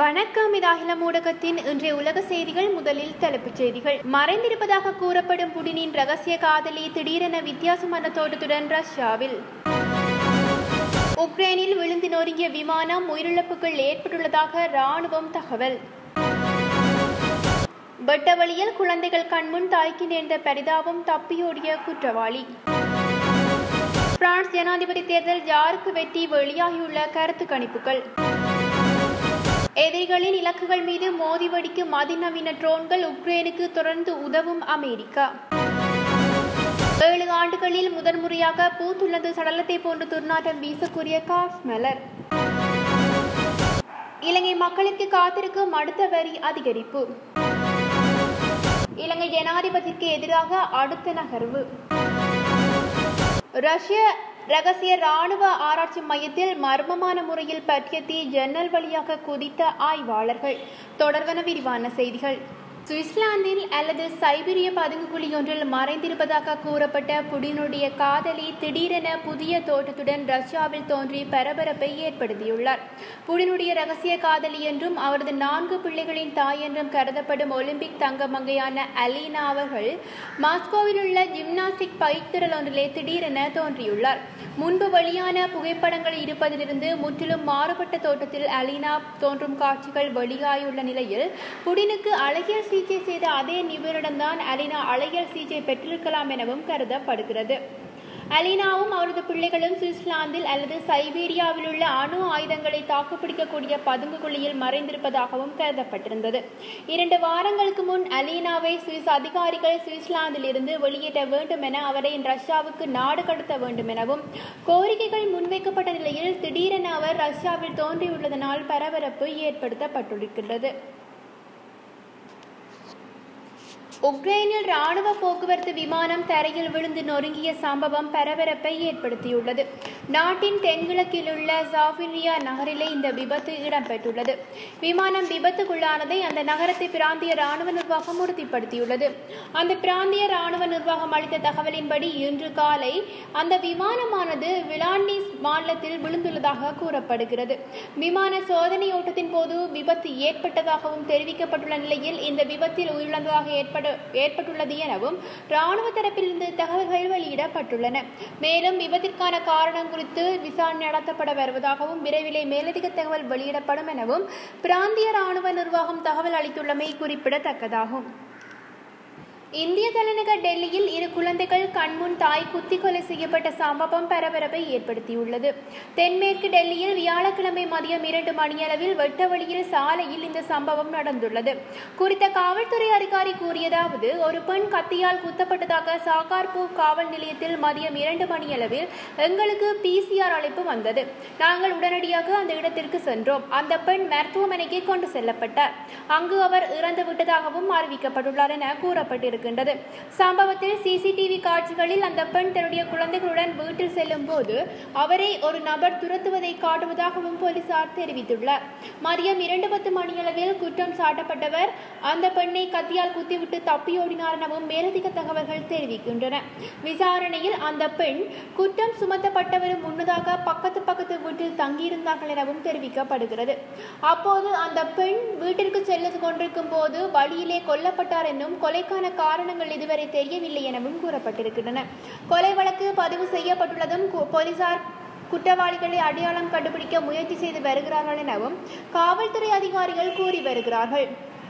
வணக்கம் இது அகிலம் ஊடகத்தின் இன்றைய உலக செய்திகள் முதலில் தலைப்புச் செய்திகள் மறைந்திருப்பதாக கூறப்படும் புடினின் ரகசிய காதலி திடீரென வித்தியாசமான தோட்டத்துடன் ரஷ்யாவில் உக்ரைனில் விழுந்து நொறுங்கிய விமானம் உயிரிழப்புகள் ஏற்பட்டுள்ளதாக ராணுவம் தகவல் வெட்டவழியில் குழந்தைகள் கண்முன் தாய்க்கு நேர்ந்த பரிதாபம் தப்பியோடிய குற்றவாளி பிரான்ஸ் ஜனாதிபதி தேர்தல் யாருக்கு வெற்றி வெளியாகியுள்ள கருத்து கணிப்புகள் எதிரிகளின் இலக்குகள் மீது மோதி வெடிக்கும் அதிநவீன ட்ரோன்கள் உக்ரைனுக்கு தொடர்ந்து உதவும் அமெரிக்கா ஏழு ஆண்டுகளில் முதன்முறையாக பூத்துள்ளது சடலத்தை போன்று துர்நாற்றம் வீசக்கூடிய காஸ் மலர் இலங்கை மக்களுக்கு காத்திருக்கும் அடுத்த வரி அதிகரிப்பு இலங்கை ஜனாதிபதிக்கு எதிராக அடுத்த நகர்வு ரஷ்ய ரகசிய ராணுவ ஆராய்ச்சி மையத்தில் மர்மமான முறையில் பற்றிய தீ ஜன்னல் வழியாக குதித்த ஆய்வாளர்கள் தொடர்வன விரிவான செய்திகள் சுவிட்சர்லாந்தில் அல்லது சைபீரிய பதுங்குகுழி ஒன்றில் மறைந்திருப்பதாக கூறப்பட்ட புடினுடைய காதலி திடீரென புதிய தோட்டத்துடன் ரஷ்யாவில் தோன்றி பரபரப்பை ஏற்படுத்தியுள்ளார் புடினுடைய ரகசிய காதலி என்றும் அவரது நான்கு பிள்ளைகளின் தாய் என்றும் கருதப்படும் ஒலிம்பிக் தங்க மங்கையான அலீனா அவர்கள் மாஸ்கோவில் உள்ள ஜிம்னாஸ்டிக் பயிற்சிரல் ஒன்றிலே திடீரென தோன்றியுள்ளார் முன்பு வெளியான புகைப்படங்கள் இருப்பதிலிருந்து முற்றிலும் மாறுபட்ட தோட்டத்தில் அலீனா தோன்றும் காட்சிகள் வெளியாகியுள்ள நிலையில் புடினுக்கு அழகியல் சிகிச்சை செய்த அதே நிபுணரிடம்தான் அலினா அழகியல் சிகிச்சை பெற்றிருக்கலாம் எனவும் கருதப்படுகிறது அலினாவும் அவரது பிள்ளைகளும் சுவிட்சர்லாந்தில் அல்லது சைபீரியாவில் உள்ள அணு ஆயுதங்களை தாக்குப்பிடிக்கக்கூடிய பதுங்குகுழியில் மறைந்திருப்பதாகவும் கருதப்பட்டிருந்தது இரண்டு வாரங்களுக்கு முன் அலீனாவை சுவிஸ் அதிகாரிகள் சுவிட்சர்லாந்திலிருந்து வெளியேற்ற வேண்டும் என அவரை ரஷ்யாவுக்கு நாடு கடத்த வேண்டும் எனவும் கோரிக்கைகள் முன்வைக்கப்பட்ட நிலையில் திடீரென அவர் ரஷ்யாவில் தோன்றியுள்ளதனால் பரபரப்பு ஏற்படுத்தப்பட்டிருக்கிறது உக்ரைனில் ராணுவ போக்குவரத்து விமானம் தரையில் விழுந்து நொறுங்கிய சம்பவம் பரபரப்பை ஏற்படுத்தியுள்ளது நாட்டின் தென்கிழக்கில் உள்ள ஜாஃபிரியா நகரிலே இந்த விபத்து இடம்பெற்றுள்ளது விமானம் விபத்துக்குள்ளானதை அந்த நகரத்தை பிராந்திய ராணுவ நிர்வாகம் உறுதிப்படுத்தியுள்ளது அந்த பிராந்திய ராணுவ நிர்வாகம் அளித்த தகவலின்படி இன்று காலை அந்த விமானமானது விலாண்டிஸ் மாநிலத்தில் விழுந்துள்ளதாக கூறப்படுகிறது விமான சோதனை ஓட்டத்தின் போது விபத்து ஏற்பட்டதாகவும் தெரிவிக்கப்பட்டுள்ள நிலையில் இந்த விபத்தில் உயிரிழந்ததாக ஏற்பட ஏற்பட்டுள்ளது எனவும் ராணுவ தரப்பிலிருந்து தகவல்கள் வெளியிடப்பட்டுள்ளன மேலும் விபத்திற்கான காரணம் குறித்து விசாரணை நடத்தப்பட வருவதாகவும் விரைவிலே மேலதிக தகவல் வெளியிடப்படும் எனவும் பிராந்திய ராணுவ நிர்வாகம் தகவல் அளித்துள்ளமை குறிப்பிடத்தக்கதாகும் இந்திய தலைநகர் டெல்லியில் இரு குழந்தைகள் கண்முன் தாய் குத்தி கொலை செய்யப்பட்ட சம்பவம் பரபரப்பை ஏற்படுத்தியுள்ளது தென்மேற்கு டெல்லியில் வியாழக்கிழமை மதியம் இரண்டு மணியளவில் வெட்ட வழியில் சாலையில் இந்த சம்பவம் நடந்துள்ளது குறித்த காவல்துறை அதிகாரி கூறியதாவது ஒரு பெண் கத்தியால் குத்தப்பட்டதாக சாகார்பூர் காவல் நிலையத்தில் மதியம் இரண்டு மணியளவில் எங்களுக்கு பிசிஆர் அழைப்பு வந்தது நாங்கள் உடனடியாக அந்த இடத்திற்கு சென்றோம் அந்த பெண் மருத்துவமனைக்கு கொண்டு செல்லப்பட்டார் அங்கு அவர் இறந்து விட்டதாகவும் அறிவிக்கப்பட்டுள்ளார் என கூறப்பட்டிருக்கிறது இருக்கின்றது சம்பவத்தில் சிசிடிவி காட்சிகளில் அந்த பெண் தன்னுடைய குழந்தைகளுடன் வீட்டில் செல்லும் போது அவரை ஒரு நபர் துரத்துவதை காட்டுவதாகவும் போலீசார் தெரிவித்துள்ளார் மதியம் இரண்டு பத்து மணியளவில் குற்றம் சாட்டப்பட்டவர் அந்த பெண்ணை கத்தியால் குத்திவிட்டு தப்பியோடினார் எனவும் மேலதிக தகவல்கள் தெரிவிக்கின்றன விசாரணையில் அந்த பெண் குற்றம் சுமத்தப்பட்டவரும் முன்னதாக பக்கத்து பக்கத்து வீட்டில் தங்கியிருந்தார்கள் எனவும் தெரிவிக்கப்படுகிறது அப்போது அந்த பெண் வீட்டிற்கு செல்லது கொண்டிருக்கும் போது வழியிலே கொல்லப்பட்டார் என்னும் கொலைக்கான காரணங்கள் இதுவரை தெரியவில்லை எனவும் கூறப்பட்டிருக்கின்றன கொலை வழக்கு பதிவு செய்யப்பட்டுள்ளதும் போலீசார் குற்றவாளிகளை அடையாளம் கண்டுபிடிக்க முயற்சி செய்து வருகிறார்கள் எனவும் காவல்துறை அதிகாரிகள் கூறி வருகிறார்கள்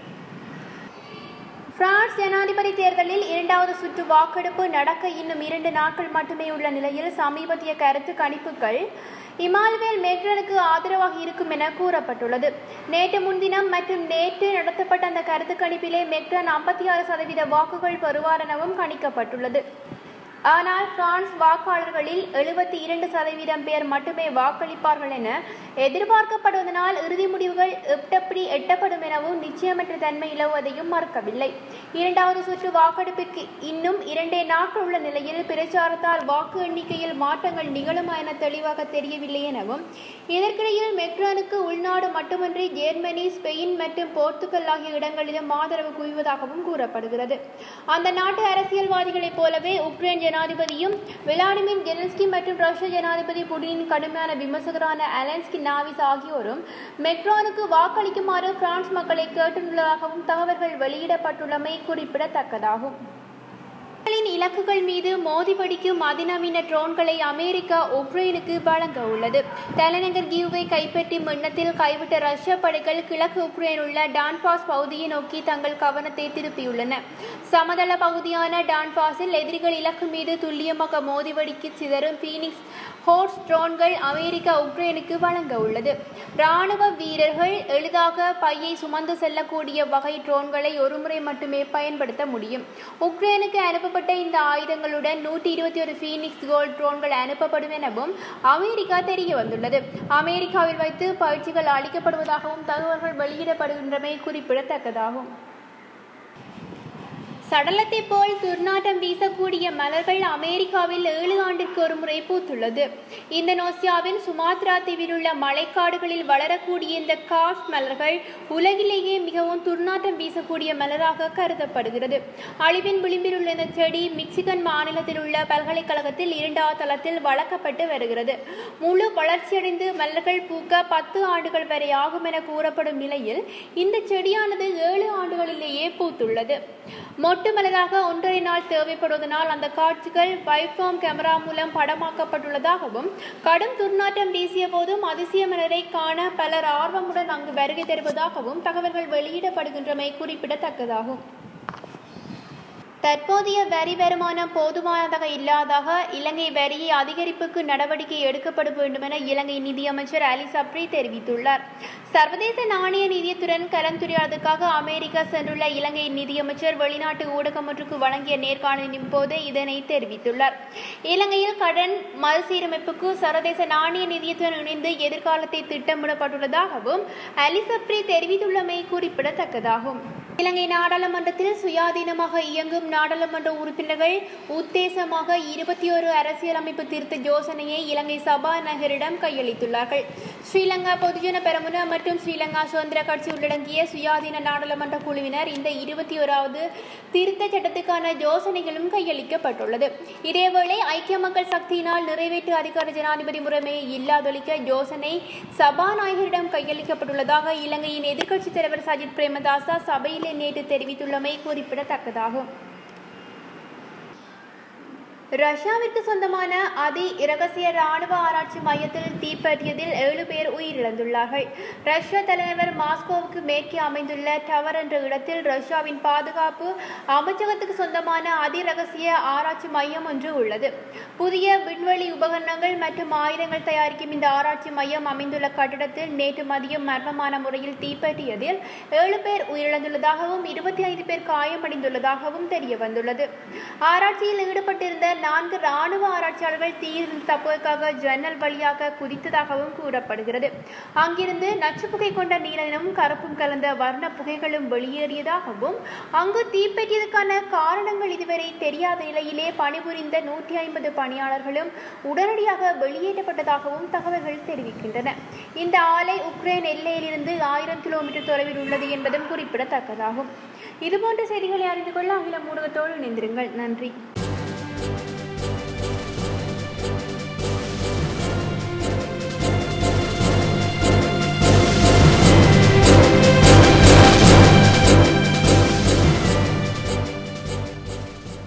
பிரான்ஸ் ஜனாதிபதி தேர்தலில் இரண்டாவது சுற்று வாக்கெடுப்பு நடக்க இன்னும் இரண்டு நாட்கள் மட்டுமே உள்ள நிலையில் சமீபத்திய கருத்து கணிப்புகள் இமானுவேல் மேக்ரனுக்கு ஆதரவாக இருக்கும் என கூறப்பட்டுள்ளது நேற்று முன்தினம் மற்றும் நேற்று நடத்தப்பட்ட அந்த கருத்து கணிப்பிலே மெக்ரன் ஐம்பத்தி ஆறு சதவீத வாக்குகள் பெறுவார் எனவும் கணிக்கப்பட்டுள்ளது ஆனால் பிரான்ஸ் வாக்காளர்களில் எழுபத்தி இரண்டு சதவீதம் பேர் மட்டுமே வாக்களிப்பார்கள் என எதிர்பார்க்கப்படுவதனால் இறுதி முடிவுகள் எட்டப்படி எட்டப்படும் எனவும் நிச்சயமற்ற தன்மை நிலவுவதையும் மறுக்கவில்லை இரண்டாவது சுற்று வாக்கெடுப்பிற்கு இன்னும் இரண்டே நாட்கள் உள்ள நிலையில் பிரச்சாரத்தால் வாக்கு எண்ணிக்கையில் மாற்றங்கள் நிகழுமா என தெளிவாக தெரியவில்லை எனவும் இதற்கிடையில் மெக்ரானுக்கு உள்நாடு மட்டுமன்றி ஜெர்மனி ஸ்பெயின் மற்றும் போர்த்துகல் ஆகிய இடங்களிலும் ஆதரவு குவிவதாகவும் கூறப்படுகிறது அந்த நாட்டு அரசியல்வாதிகளைப் போலவே உக்ரைன் ஜனாதிபதியும் விளாடிமிர் ஜெலன்ஸ்கி மற்றும் ரஷ்ய ஜனாதிபதி புடினின் கடுமையான விமர்சகரான அலன்ஸ்கி நாவிஸ் ஆகியோரும் மெக்ரானுக்கு வாக்களிக்குமாறு பிரான்ஸ் மக்களை கேட்டுள்ளதாகவும் தகவல்கள் வெளியிடப்பட்டுள்ளமை குறிப்பிடத்தக்கதாகும் இஸ்ரேலின் இலக்குகள் மீது மோதி வெடிக்கும் அதிநவீன ட்ரோன்களை அமெரிக்கா உக்ரைனுக்கு வழங்க உள்ளது தலைநகர் கியூவை கைப்பற்றும் எண்ணத்தில் கைவிட்ட ரஷ்ய படைகள் கிழக்கு உக்ரைனில் உள்ள டான்பாஸ் பகுதியை நோக்கி தங்கள் கவனத்தை திருப்பியுள்ளன சமதள பகுதியான டான்பாஸில் எதிரிகள் இலக்கு மீது துல்லியமாக மோதி வெடிக்கு சிதறும் பீனிக்ஸ் ஹோர்ஸ் ட்ரோன்கள் அமெரிக்கா உக்ரைனுக்கு வழங்க உள்ளது ராணுவ வீரர்கள் எளிதாக பையை சுமந்து செல்லக்கூடிய வகை ட்ரோன்களை ஒருமுறை மட்டுமே பயன்படுத்த முடியும் உக்ரைனுக்கு அனுப்பப்பட்ட இந்த ஆயுதங்களுடன் நூற்றி இருபத்தி ஒரு ஃபீனிக்ஸ் கோல்ட் ட்ரோன்கள் அனுப்பப்படும் எனவும் அமெரிக்கா தெரிய வந்துள்ளது அமெரிக்காவில் வைத்து பயிற்சிகள் அளிக்கப்படுவதாகவும் தகவல்கள் வெளியிடப்படுகின்றமை குறிப்பிடத்தக்கதாகும் சடலத்தை போல் துர்நாற்றம் வீசக்கூடிய மலர்கள் அமெரிக்காவில் ஏழு ஆண்டிற்கு ஒரு முறை பூத்துள்ளது இந்தோனேசியாவின் சுமாத்ரா தீவில் உள்ள மலைக்காடுகளில் வளரக்கூடிய இந்த காஃப் மலர்கள் உலகிலேயே மிகவும் துர்நாற்றம் வீசக்கூடிய மலராக கருதப்படுகிறது அழிவின் விளிம்பில் உள்ள இந்த செடி மிக்சிகன் மாநிலத்தில் உள்ள பல்கலைக்கழகத்தில் இரண்டாவது தளத்தில் வளர்க்கப்பட்டு வருகிறது முழு வளர்ச்சியடைந்து மலர்கள் பூக்க பத்து ஆண்டுகள் வரை ஆகும் என கூறப்படும் நிலையில் இந்த செடியானது ஏழு ஆண்டுகளிலேயே பூத்துள்ளது மொட்டு மலராக ஒன்றரை நாள் தேவைப்படுவதனால் அந்த காட்சிகள் வைஃபார்ம் கேமரா மூலம் படமாக்கப்பட்டுள்ளதாகவும் கடும் துர்நாற்றம் வீசிய போதும் அதிசய மலரை காண பலர் ஆர்வமுடன் அங்கு வருகை தருவதாகவும் தகவல்கள் வெளியிடப்படுகின்றமை குறிப்பிடத்தக்கதாகும் தற்போதைய வரி வருமானம் போதுமானதாக இல்லாதாக இலங்கை வரியை அதிகரிப்புக்கு நடவடிக்கை எடுக்கப்பட வேண்டும் என இலங்கை நிதியமைச்சர் அலி சப்ரி தெரிவித்துள்ளார் சர்வதேச நாணய நிதியத்துடன் கலந்துரையாடுவதற்காக அமெரிக்கா சென்றுள்ள இலங்கை நிதியமைச்சர் வெளிநாட்டு ஊடகம் ஒன்றுக்கு வழங்கிய நேர்காணலின் போது இதனை தெரிவித்துள்ளார் இலங்கையில் கடன் மறுசீரமைப்புக்கு சர்வதேச நாணய நிதியத்துடன் இணைந்து எதிர்காலத்தை திட்டமிடப்பட்டுள்ளதாகவும் அலி சப்ரி தெரிவித்துள்ளமை குறிப்பிடத்தக்கதாகும் இலங்கை நாடாளுமன்றத்தில் சுயாதீனமாக இயங்கும் நாடாளுமன்ற உறுப்பினர்கள் உத்தேசமாக இருபத்தி ஒரு அரசியலமைப்பு திருத்த யோசனையை இலங்கை சபாநாயகரிடம் கையளித்துள்ளார்கள் ஸ்ரீலங்கா பொதுஜன பெரமுன மற்றும் ஸ்ரீலங்கா சுதந்திர கட்சி உள்ளடங்கிய சுயாதீன நாடாளுமன்ற குழுவினர் இந்த இருபத்தி ஓராவது திருத்த சட்டத்துக்கான யோசனைகளும் கையளிக்கப்பட்டுள்ளது இதேவேளை ஐக்கிய மக்கள் சக்தியினால் நிறைவேற்று அதிகார ஜனாதிபதி முறைமையை இல்லாதொழிக்க யோசனை சபாநாயகரிடம் கையளிக்கப்பட்டுள்ளதாக இலங்கையின் எதிர்க்கட்சித் தலைவர் சஜித் பிரேமதாசா சபையிலே நேற்று தெரிவித்துள்ளமை குறிப்பிடத்தக்கதாகும் ரஷ்யாவிற்கு சொந்தமான அதி இரகசிய ராணுவ ஆராய்ச்சி மையத்தில் தீப்பற்றியதில் ஏழு பேர் உயிரிழந்துள்ளார்கள் ரஷ்ய தலைநகர் மாஸ்கோவுக்கு மேற்கே அமைந்துள்ள டவர் என்ற இடத்தில் ரஷ்யாவின் பாதுகாப்பு அமைச்சகத்துக்கு சொந்தமான அதி ரகசிய ஆராய்ச்சி மையம் ஒன்று உள்ளது புதிய விண்வெளி உபகரணங்கள் மற்றும் ஆயுதங்கள் தயாரிக்கும் இந்த ஆராய்ச்சி மையம் அமைந்துள்ள கட்டிடத்தில் நேற்று மதியம் மர்மமான முறையில் தீப்பற்றியதில் ஏழு பேர் உயிரிழந்துள்ளதாகவும் இருபத்தி ஐந்து பேர் காயமடைந்துள்ளதாகவும் தெரிய வந்துள்ளது ஆராய்ச்சியில் ஈடுபட்டிருந்த நான்கு ராணுவ ஆராய்ச்சியாளர்கள் தீயிலிருந்து தப்புவதற்காக ஜன்னல் வழியாக குதித்ததாகவும் கூறப்படுகிறது அங்கிருந்து நச்சுப்புகை கொண்ட நீலனும் கருப்பும் கலந்த வர்ண புகைகளும் வெளியேறியதாகவும் அங்கு தீப்பெற்றியதற்கான காரணங்கள் இதுவரை தெரியாத நிலையிலே பணிபுரிந்த நூற்றி ஐம்பது பணியாளர்களும் உடனடியாக வெளியேற்றப்பட்டதாகவும் தகவல்கள் தெரிவிக்கின்றன இந்த ஆலை உக்ரைன் எல்லையிலிருந்து ஆயிரம் கிலோமீட்டர் தொலைவில் உள்ளது என்பதும் குறிப்பிடத்தக்கதாகும் இதுபோன்ற செய்திகளை அறிந்து கொள்ள அகில ஊடகத்தோடு இணைந்திருங்கள் நன்றி